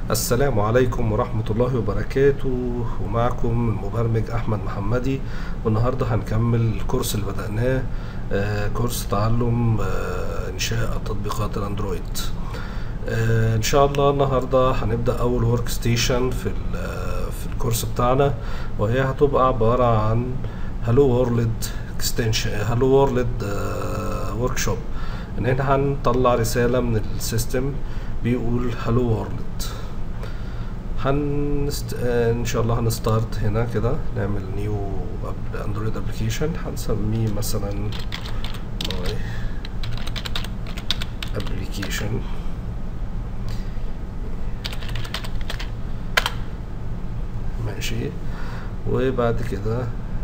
السلام عليكم ورحمة الله وبركاته ومعكم المبرمج أحمد محمدي والنهاردة هنكمل الكورس اللي بدأناه آه، كورس تعلم آه، إنشاء تطبيقات الأندرويد آه، إن شاء الله النهاردة هنبدأ أول ورك ستيشن في ال- آه، في الكورس بتاعنا وهي هتبقى عبارة عن هالو وورلد اكستنشن هالو وورلد ورك شوب ان احنا هنطلع رسالة من السيستم بيقول هالو وورلد هنست... آه، ان شاء الله هنستارت هنا كده نعمل نيو اندرويد ابلكيشن هنسميه مثلا ماي ابلكيشن ماشي وبعد كده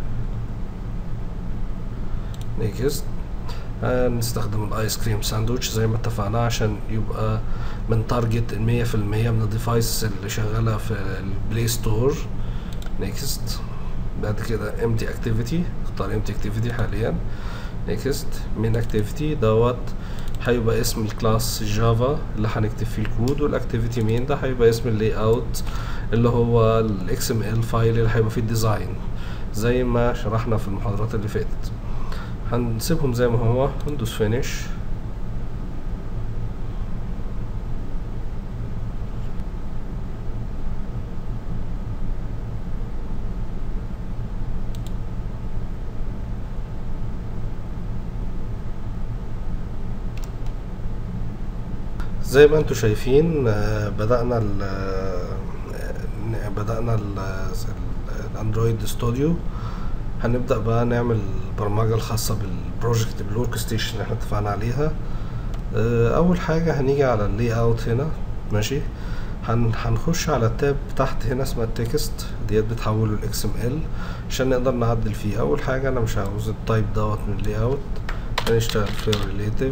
نيكست هنستخدم الايس كريم ساندوتش زي ما اتفقنا عشان يبقى من تارجت المية في المية من الديفايس اللي شغالة في البلاي ستور نيكست بعد كده empty activity اختار empty activity حاليا نيكست من activity دوت هيبقى اسم الكلاس جافا اللي هنكتب فيه الكود والاكتيفيتي مين ده هيبقى اسم اللاي اوت اللي هو الاكس ام ال فايل اللي هيبقى فيه الديزاين زي ما شرحنا في المحاضرات اللي فاتت هنسيبهم زي ما هو هندوس فينيش زي ما انتم شايفين آه، بدأنا ال آه، بدأنا ال- ال- الاندرويد ستوديو هنبدأ بقى نعمل البرمجة الخاصة بالبروجكت بالورك ستيشن اللي احنا اتفقنا عليها آه، أول حاجة هنيجي على اللاي اوت هنا ماشي هن هنخش على التاب تحت هنا اسمها التكست ديت بتحوله الاكس ام ال عشان نقدر نعدل فيه أول حاجة أنا مش عاوز التايب دوت من اللاي اوت هنشتغل في الريليتيف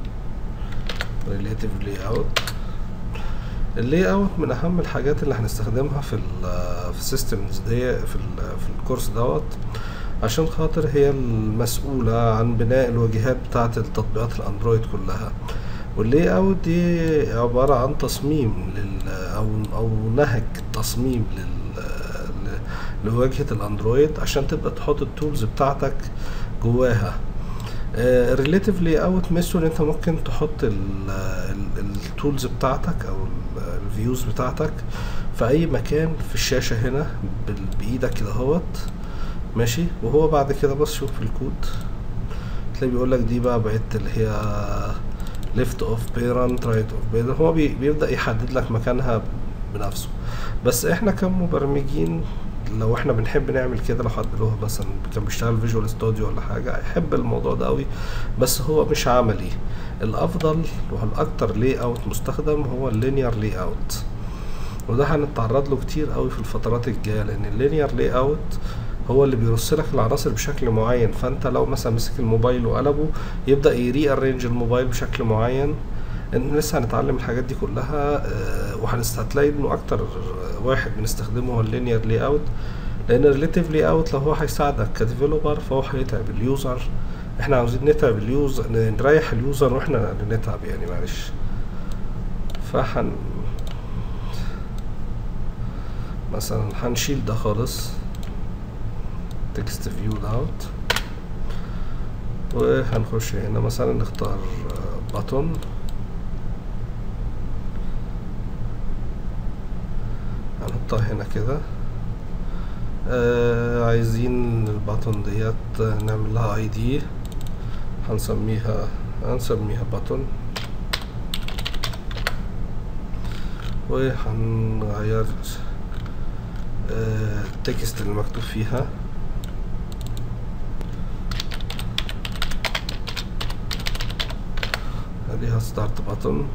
ريليتيف لاي اوت اللاي اوت من اهم الحاجات اللي هنستخدمها في ال في السيستمز دي في ال في الكورس دوت عشان خاطر هي المسؤولة عن بناء الواجهات بتاعة التطبيقات الاندرويد كلها واللاي اوت دي عبارة عن تصميم لل او او نهج تصميم لل ل- لواجهة الاندرويد عشان تبقى تحط التولز بتاعتك جواها الريليتيف لاي اوت ميزته ان انت ممكن تحط التولز بتاعتك او الفيوز بتاعتك في اي مكان في الشاشه هنا بال- بايدك كده اهوت ماشي وهو بعد كده بص شوف الكود تلاقي بيقول لك دي بقى بقت اللي هي ليفت اوف بيرنت رايت اوف بيرنت هو بي- بيبدا يحدد لك مكانها بنفسه بس احنا كمبرمجين لو احنا بنحب نعمل كده لو حد له مثلا كان بيشتغل فيجوال ستوديو ولا حاجه هيحب الموضوع ده قوي بس هو مش عملي الافضل والاكتر لاي اوت مستخدم هو اللينير لاي اوت وده هنتعرض له كتير قوي في الفترات الجايه لان اللينير لاي اوت هو اللي بيرص لك العناصر بشكل معين فانت لو مثلا مسك الموبايل وقلبه يبدا يري ارينج الموبايل بشكل معين ان لسه هنتعلم الحاجات دي كلها آه، وهنست- هتلاقي انه اكتر واحد بنستخدمه هو اللينير لاي اوت لان الريليتيف لاي اوت لو هو هيساعدك كديفلوبر فهو هيتعب اليوزر احنا عاوزين نتعب اليوزر نريح اليوزر واحنا اللي نتعب يعني معلش فهن مثلا هنشيل ده خالص تكست فيو دوت وهنخش هنا مثلا نختار باتون هنحطها هنا كده آه عايزين الباتون ديت نعمل لها اي دي هنسميها هنسميها باتون وهنغير آه، التكست اللي مكتوب فيها اديها ستارت باتون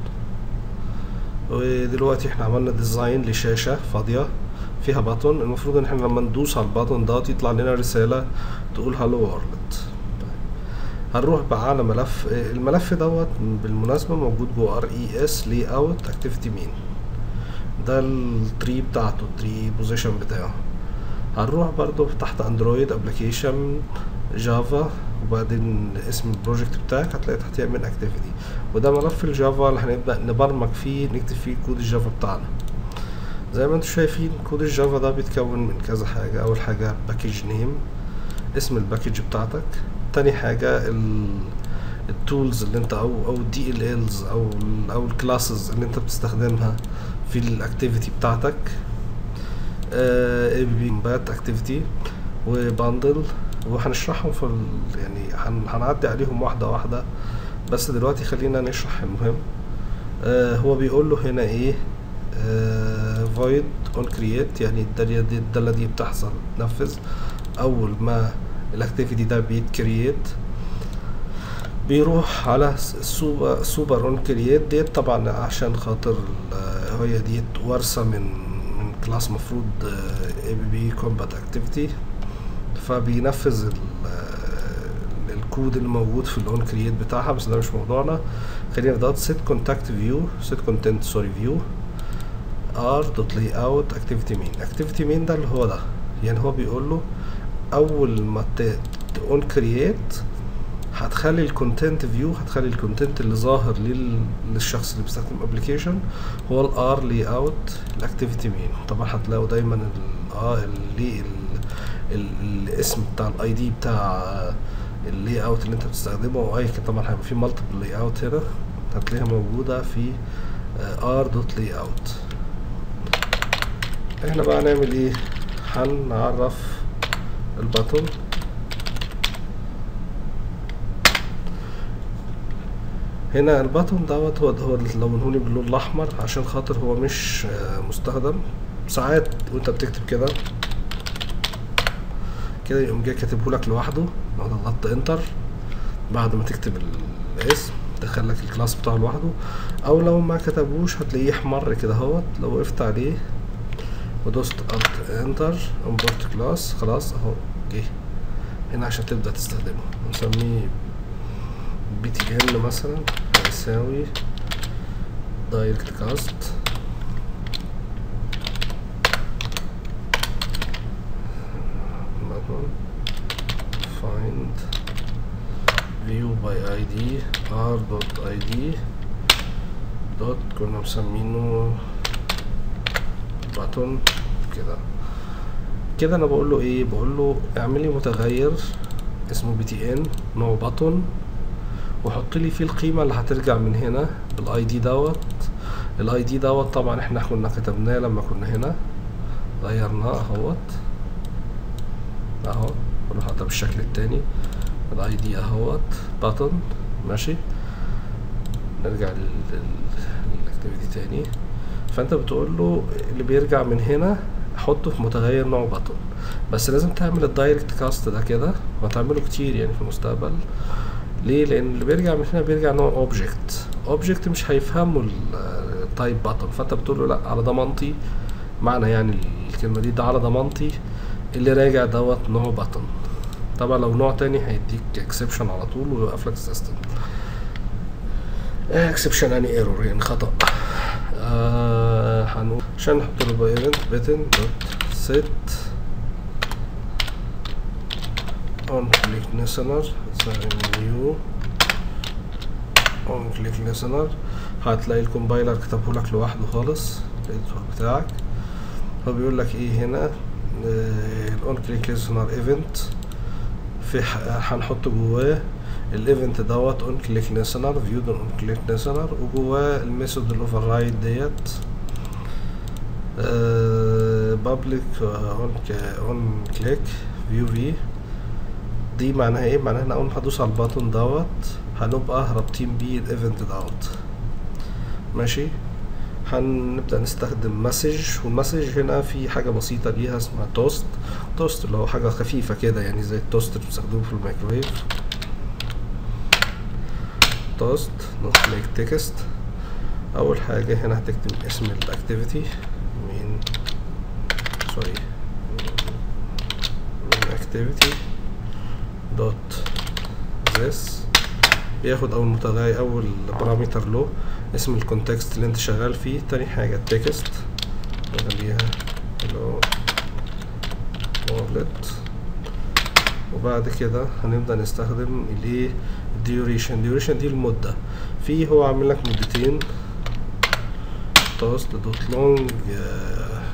ودلوقتي احنا عملنا ديزاين لشاشة فاضية فيها باتون المفروض ان احنا لما ندوس على الباتون دوت يطلع لنا رسالة تقول هالو وورلد هنروح بقى على ملف آه، الملف دوت بالمناسبة موجود جوه ار اي اس لي اوت اكتيفيتي مين ده التري بتاعته التري بوزيشن بتاعه هنروح برضو تحت اندرويد ابلكيشن جافا وبعدين اسم البروجكت بتاعك هتلاقي تحتيها من اكتيفيتي وده ملف الجافا اللي هنبدا نبرمج فيه نكتب فيه كود الجافا بتاعنا زي ما انتم شايفين كود الجافا ده بيتكون من كذا حاجة اول حاجة باكج نيم اسم الباكج بتاعتك تاني حاجة التولز اللي انت او او الدي ال الز او ال او الكلاسز اللي انت بتستخدمها في الاكتيفيتي بتاعتك اي بي بات اكتيفيتي وباندل وهنشرحهم في ال... يعني هن... هنعدي عليهم واحدة واحدة بس دلوقتي خلينا نشرح المهم آه هو بيقول له هنا ايه آه void on create يعني الدالة دي الدالة دي بتحصل تنفذ اول ما الاكتيفيتي ده بيتكريت بيروح على سوبر سوبر اون كرييت ديت طبعا عشان خاطر هي ديت وارثة من من كلاس مفروض اي بي بي كومبات اكتيفيتي فبينفذ الكود اللي موجود في الاون كرييت بتاعها بس ده مش موضوعنا خلينا في دوت set contact view set content سوري view r dot layout activity main activity main ده اللي هو ده يعني هو بيقول له اول ما اون كرييت هتخلي الكونتنت فيو هتخلي الكونتنت اللي ظاهر لل... للشخص اللي بيستخدم ابلكيشن هو الار لي اوت الاكتيفيتي مين طبعا هتلاقوا دايما ال اه اللي ال... الاسم بتاع الاي دي بتاع اللي اوت اللي انت بتستخدمه او اي طبعا هيبقى في مالتيبل لي اوت هنا هتلاقيها موجوده في ار دوت لي اوت احنا بقى هنعمل ايه هنعرف الباتون هنا الباتون دوت هو هو اللي لونهولي باللون الاحمر عشان خاطر هو مش مستخدم ساعات وانت بتكتب كده كده يقوم جاي كاتبهولك لوحده لو ضغطت انتر بعد ما تكتب الاسم دخل لك الكلاس بتاعه لوحده او لو ما كتبوش هتلاقيه احمر كده اهوت لو وقفت عليه ودوست الت انتر امبورت كلاس خلاص اهو جه هنا عشان تبدا تستخدمه نسميه بي تي ان مثلا هيساوي دايركت كاست find view by id r dot id dot كنا مسمينه باتون كده كده انا بقول له ايه بقول له اعمل لي متغير اسمه بي تي ان نوع باتون وحط لي فيه القيمه اللي هترجع من هنا بالاي دي دوت الاي دي دوت طبعا احنا كنا كتبناه لما كنا هنا غيرناه اهوت اهو كنا حتى بالشكل التاني الاي دي اهوت باتون ماشي نرجع للاكتيفيتي تاني فانت بتقول له اللي بيرجع من هنا حطه في متغير نوع باتون بس لازم تعمل الدايركت كاست ده كده وهتعمله كتير يعني في المستقبل ليه لان اللي بيرجع من هنا بيرجع نوع اوبجكت اوبجكت مش هيفهموا التايب باتون فانت بتقول له لا على ضمانتي معنى يعني الكلمه دي ده على ضمانتي اللي راجع دوت نوع باتون طبعا لو نوع تاني هيديك اكسبشن على طول ويوقف لك السيستم اكسبشن يعني ايرور يعني خطا آه هنقول عشان نحط له بايرنت بتن دوت set on click listener new on click listener هتلاقي الكومبايلر كتبه لك لوحده خالص الاديتور بتاعك هو بيقول لك ايه هنا الاون كليك listener ايفنت في هنحط جواه الايفنت دوت اون كليك ليسنر فيو اون كليك ليسنر وجواه الميثود الاوفر رايد ديت بابليك اون اون كليك فيو في دي معناها ايه معناها ان اول ما هدوس على الباتون دوت هنبقى رابطين بيه الايفنت دوت ماشي هنبدا نستخدم مسج والمسج هنا في حاجه بسيطه ليها اسمها توست توست اللي هو حاجه خفيفه كده يعني زي التوست اللي بنستخدمه في الميكرويف توست نوت ميك تكست اول حاجه هنا هتكتب اسم الاكتيفيتي مين سوري مين اكتيفيتي دوت this بياخد اول متغير اول بارامتر له اسم الكونتكست اللي انت شغال فيه تاني حاجة التكست نخليها اللي والت وبعد كده هنبدأ نستخدم الايه الديوريشن الديوريشن دي المدة في هو عامل لك مدتين توست دوت لونج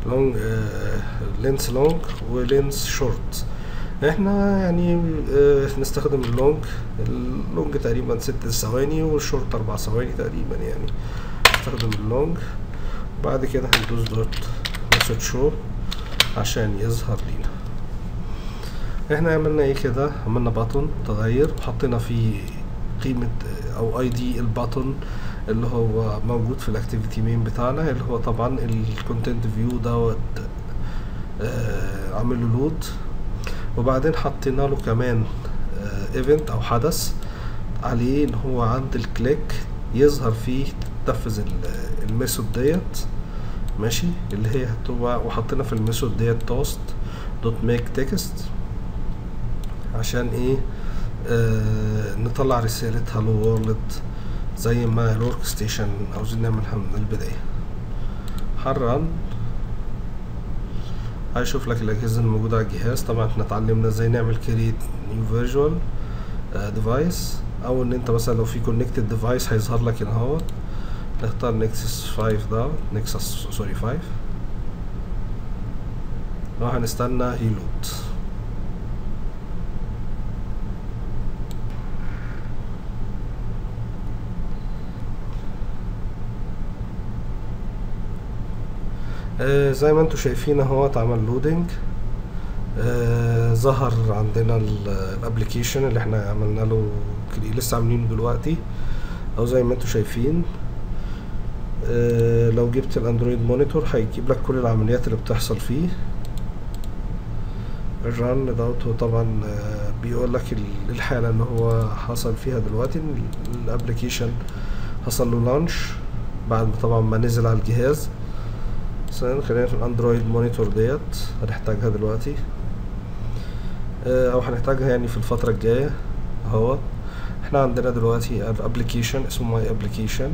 لونج لينس لونج ولينس شورت احنا يعني آه، نستخدم اللونج اللونج تقريبا ست ثواني والشورت اربع ثواني تقريبا يعني نستخدم اللونج بعد كده هندوس دوت مسج شو عشان يظهر لينا احنا عملنا ايه كده عملنا باتون تغير وحطينا فيه قيمة او اي دي الباتون اللي هو موجود في الاكتيفيتي مين بتاعنا اللي هو طبعا الكونتنت فيو دوت آه، عامل له لود وبعدين حطينا له كمان ايفنت او حدث عليه ان هو عند الكليك يظهر فيه تنفذ ال- الميثود ديت ماشي اللي هي هتبقى وحطينا في الميثود ديت توست دوت ميك تكست عشان ايه آه نطلع رسالة هالو وورلد زي ما الورك ستيشن عاوزين نعملها من البداية حران هيشوف لك الأجهزة الموجودة على الجهاز طبعا احنا اتعلمنا ازاي نعمل كريت نيو فيرجوال ديفايس او ان انت مثلا لو في كونكتد ديفايس هيظهر لك هنا اهو نختار نكسس 5 ده نكسس سوري 5 وهنستنى يلود آه زي ما انتم شايفين اهو اتعمل لودنج آه ظهر عندنا الابلكيشن اللي احنا عملنا له كري- لسه عاملينه دلوقتي او زي ما انتم شايفين آه لو جبت الاندرويد مونيتور هيجيب لك كل العمليات اللي بتحصل فيه الرن دوت هو طبعا آه بيقول لك ال- الحالة اللي هو حصل فيها دلوقتي ان الابلكيشن حصل له لانش بعد ما طبعا ما نزل على الجهاز ثانيا خلينا في الاندرويد مونيتور ديت هنحتاجها دلوقتي آه، او هنحتاجها يعني في الفترة الجاية اهو احنا عندنا دلوقتي الابلكيشن اسمه ماي ابلكيشن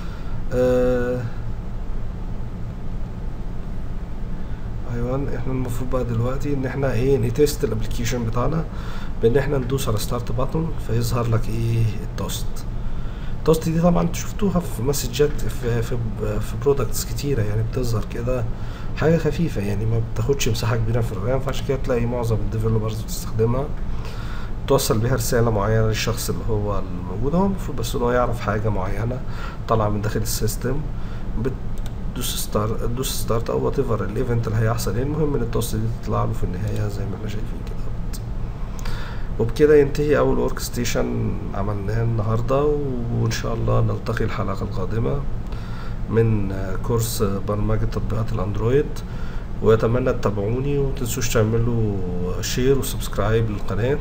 ايوه احنا المفروض بقى دلوقتي ان احنا ايه نتست الابلكيشن بتاعنا بان احنا ندوس على ستارت باتون فيظهر لك ايه التوست التوست دي طبعا انتوا شفتوها في مسجات في في في برودكتس كتيره يعني بتظهر كده حاجه خفيفه يعني ما بتاخدش مساحه كبيره في الرام فعشان كده تلاقي معظم الديفلوبرز بتستخدمها توصل بيها رسالة معينة للشخص اللي هو الموجود هو المفروض بس ان هو يعرف حاجة معينة طالعة من داخل السيستم بتدوس ستار تدوس ستارت او وات ايفر الايفنت اللي هيحصل ايه المهم ان التوست دي تطلع له في النهاية زي ما احنا شايفين كده وبكده ينتهي اول ورك ستيشن عملناه النهارده وان شاء الله نلتقي الحلقة القادمة من آه، كورس آه، برمجة تطبيقات الاندرويد واتمنى تتابعوني ومتنسوش تعملوا شير وسبسكرايب للقناة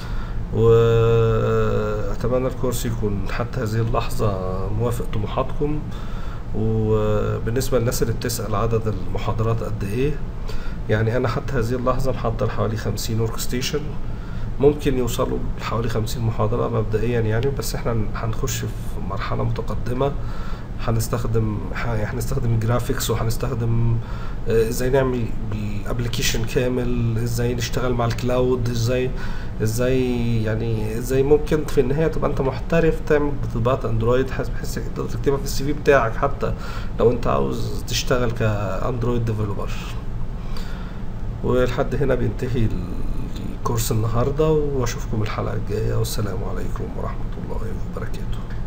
واتمنى الكورس يكون حتى هذه اللحظة موافق طموحاتكم وبالنسبة للناس اللي بتسأل عدد المحاضرات قد ايه يعني انا حتى هذه اللحظة محضر حوالي خمسين ورك ستيشن ممكن يوصلوا لحوالي خمسين محاضرة مبدئيا يعني بس احنا هنخش في مرحلة متقدمة هنستخدم ح- هنستخدم الجرافيكس وهنستخدم آه، ازاي نعمل الابلكيشن كامل ازاي نشتغل مع الكلاود ازاي ازاي يعني ازاي ممكن في النهايه تبقى انت محترف تعمل تطبيقات اندرويد حس- بحيث انك تقدر تكتبها في السي في بتاعك حتى لو انت عاوز تشتغل كاندرويد ديفلوبر ولحد هنا بينتهي الكورس النهارده واشوفكم الحلقه الجايه والسلام عليكم ورحمه الله وبركاته